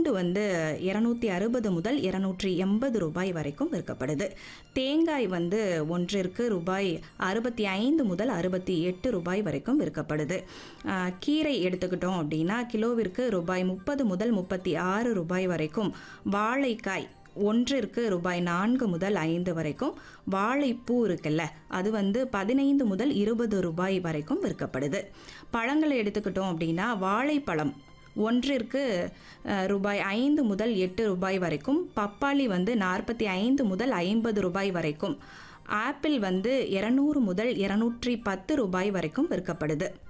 பூண்டு வந்து இரநூத்தி அறுபது முதல் இரநூற்றி எண்பது ரூபாய் வரைக்கும் விற்கப்படுது தேங்காய் வந்து ஒன்றிற்கு ரூபாய் அறுபத்தி ஐந்து முதல் அறுபத்தி எட்டு ரூபாய் வரைக்கும் விற்கப்படுது ஆஹ் கீரை எடுத்துக்கிட்டோம் அப்படின்னா கிலோவிற்கு ரூபாய் முப்பது முதல் முப்பத்தி ஆறு ரூபாய் வரைக்கும் வாழைக்காய் ஒன்றிற்கு ரூபாய் நான்கு முதல் ஐந்து வரைக்கும் வாழைப்பூ இருக்குல்ல அது வந்து பதினைந்து முதல் இருபது ரூபாய் வரைக்கும் விற்கப்படுது பழங்களை எடுத்துக்கிட்டோம் அப்படின்னா வாழைப்பழம் ஒன்றிற்கு அஹ், ரூபாய் ஐந்து முதல் எட்டு ரூபாய் வரைக்கும் பப்பாளி வந்து நாற்பத்தி ஐந்து முதல் ஐம்பது ரூபாய் வரைக்கும் ஆப்பிள் வந்து இரநூறு முதல் இரநூற்றி பத்து ரூபாய் வரைக்கும் விற்கப்படுது